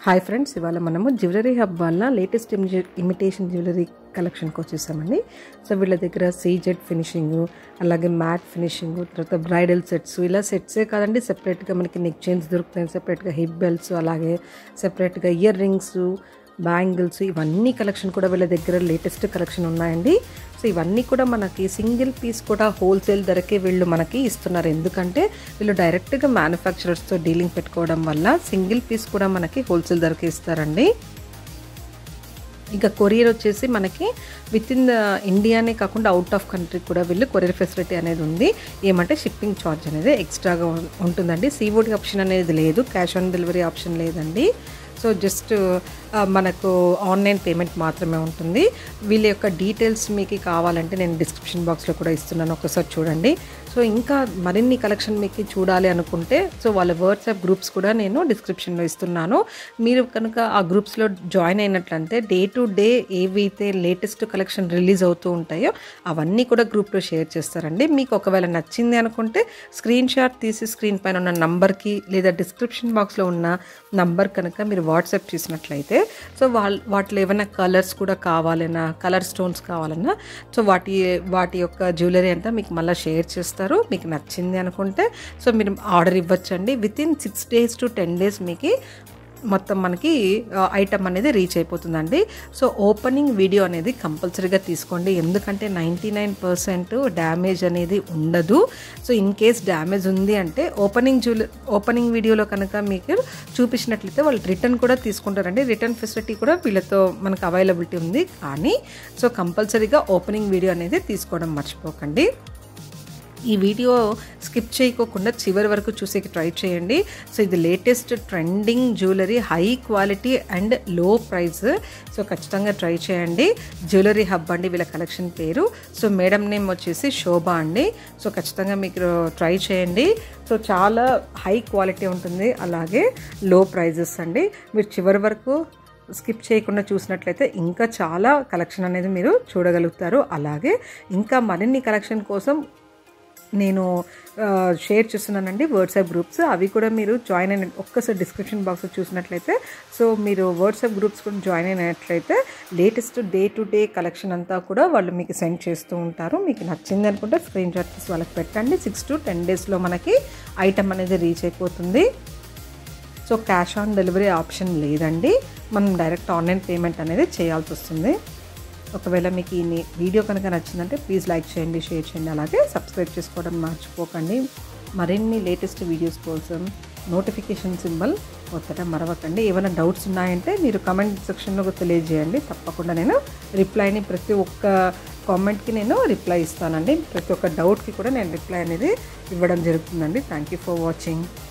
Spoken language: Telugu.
హాయ్ ఫ్రెండ్స్ ఇవాళ మనము జ్యువెలరీ హబ్ వల్ల లేటెస్ట్ ఇమిటేషన్ జ్యువెలరీ కలెక్షన్కి వచ్చేసామండి సో వీళ్ళ దగ్గర సీజెడ్ ఫినిషింగ్ అలాగే మ్యాట్ ఫినిషింగ్ తర్వాత బ్రైడల్ సెట్స్ ఇలా సెట్సే కాదండి సెపరేట్గా మనకి నెక్ చైన్స్ దొరుకుతాయి సెపరేట్గా హిప్ బెల్ట్స్ అలాగే సెపరేట్గా ఇయర్ రింగ్స్ బ్యాంగిల్స్ ఇవన్నీ కలెక్షన్ కూడా వీళ్ళ దగ్గర లేటెస్ట్ కలెక్షన్ ఉన్నాయండి సో ఇవన్నీ కూడా మనకి సింగిల్ పీస్ కూడా హోల్సేల్ ధరకే వీళ్ళు మనకి ఇస్తున్నారు ఎందుకంటే వీళ్ళు డైరెక్ట్గా మ్యానుఫ్యాక్చరర్స్తో డీలింగ్ పెట్టుకోవడం వల్ల సింగిల్ పీస్ కూడా మనకి హోల్సేల్ ధరకే ఇస్తారండి ఇంకా కొరియర్ వచ్చేసి మనకి విత్ ఇన్ ఇండియానే కాకుండా అవుట్ ఆఫ్ కంట్రీ కూడా వీళ్ళు కొరియర్ ఫెసిలిటీ అనేది ఉంది ఏమంటే షిప్పింగ్ ఛార్జ్ అనేది ఎక్స్ట్రాగా ఉంటుందండి సీవోడి ఆప్షన్ అనేది లేదు క్యాష్ ఆన్ డెలివరీ ఆప్షన్ లేదండి సో జస్ట్ మనకు ఆన్లైన్ పేమెంట్ మాత్రమే ఉంటుంది వీళ్ళ యొక్క డీటెయిల్స్ మీకు కావాలంటే నేను డిస్క్రిప్షన్ బాక్స్లో కూడా ఇస్తున్నాను ఒకసారి చూడండి సో ఇంకా మరిన్ని కలెక్షన్ మీకు చూడాలి అనుకుంటే సో వాళ్ళ వాట్సాప్ గ్రూప్స్ కూడా నేను డిస్క్రిప్షన్లో ఇస్తున్నాను మీరు కనుక ఆ గ్రూప్స్లో జాయిన్ అయినట్లయితే డే టు డే ఏవైతే లేటెస్ట్ కలెక్షన్ రిలీజ్ అవుతూ ఉంటాయో అవన్నీ కూడా గ్రూప్లో షేర్ చేస్తారండి మీకు ఒకవేళ నచ్చింది అనుకుంటే స్క్రీన్ షాట్ తీసి స్క్రీన్ పైన ఉన్న నంబర్కి లేదా డిస్క్రిప్షన్ బాక్స్లో ఉన్న నంబర్ కనుక మీరు వాట్సాప్ చేసినట్లయితే సో వాళ్ళ వాటిలో ఏమైనా కలర్స్ కూడా కావాలన్నా కలర్ స్టోన్స్ కావాలన్నా సో వాటి వాటి యొక్క జ్యువెలరీ అంతా మీకు మళ్ళీ షేర్ చేస్తారు మీకు నచ్చింది అనుకుంటే సో మీరు ఆర్డర్ ఇవ్వచ్చండి within six days to ten days మీకు మొత్తం మనకి ఐటమ్ అనేది రీచ్ అయిపోతుందండి సో ఓపెనింగ్ వీడియో అనేది కంపల్సరీగా తీసుకోండి ఎందుకంటే నైంటీ నైన్ పర్సెంట్ డ్యామేజ్ అనేది ఉండదు సో ఇన్ కేస్ డ్యామేజ్ ఉంది అంటే ఓపెనింగ్ జ్యువెల ఓపెనింగ్ వీడియోలో కనుక మీకు చూపించినట్లయితే వాళ్ళు రిటర్న్ కూడా తీసుకుంటారండి రిటర్న్ ఫెసిలిటీ కూడా వీళ్ళతో మనకు అవైలబిలిటీ ఉంది కానీ సో కంపల్సరీగా ఓపెనింగ్ వీడియో అనేది తీసుకోవడం మర్చిపోకండి ఈ వీడియో స్కిప్ చేయకోకుండా చివరి వరకు చూసేకి ట్రై చేయండి సో ఇది latest trending jewellery high quality and low price so ఖచ్చితంగా ట్రై చేయండి జ్యువెలరీ హబ్ అండి వీళ్ళ కలెక్షన్ పేరు సో మేడం నేమ్ వచ్చేసి శోభ అండి సో ఖచ్చితంగా మీకు ట్రై చేయండి సో చాలా హై క్వాలిటీ ఉంటుంది అలాగే లో ప్రైజెస్ అండి మీరు చివరి వరకు స్కిప్ చేయకుండా చూసినట్లయితే ఇంకా చాలా కలెక్షన్ అనేది మీరు చూడగలుగుతారు అలాగే ఇంకా మరిన్ని కలెక్షన్ కోసం నేను షేర్ చేస్తున్నానండి వాట్సాప్ గ్రూప్స్ అవి కూడా మీరు జాయిన్ అయిన ఒక్కసారి డిస్క్రిప్షన్ బాక్స్ చూసినట్లయితే సో మీరు వాట్సాప్ గ్రూప్స్ కూడా జాయిన్ అయినట్లయితే latest day to day collection అంతా కూడా వాళ్ళు మీకు సెండ్ చేస్తూ ఉంటారు మీకు నచ్చింది అనుకుంటే స్క్రీన్ షాట్ తీసి వాళ్ళకి పెట్టండి సిక్స్ టు టెన్ డేస్లో మనకి ఐటమ్ అనేది రీచ్ అయిపోతుంది so cash on delivery option లేదండి మనం డైరెక్ట్ ఆన్లైన్ పేమెంట్ అనేది చేయాల్సి వస్తుంది ఒకవేళ మీకు ఈ వీడియో కనుక నచ్చిందంటే ప్లీజ్ లైక్ చేయండి షేర్ చేయండి అలాగే సబ్స్క్రైబ్ చేసుకోవడం మర్చిపోకండి మరిన్ని లేటెస్ట్ వీడియోస్ కోసం నోటిఫికేషన్ సింబల్ కొత్తగా మరవకండి ఏమైనా డౌట్స్ ఉన్నాయంటే మీరు కమెంట్ సెక్షన్లో తెలియజేయండి తప్పకుండా నేను రిప్లైని ప్రతి ఒక్క కామెంట్కి నేను రిప్లై ఇస్తానండి ప్రతి ఒక్క డౌట్కి కూడా నేను రిప్లై అనేది ఇవ్వడం జరుగుతుందండి థ్యాంక్ యూ ఫర్ వాచింగ్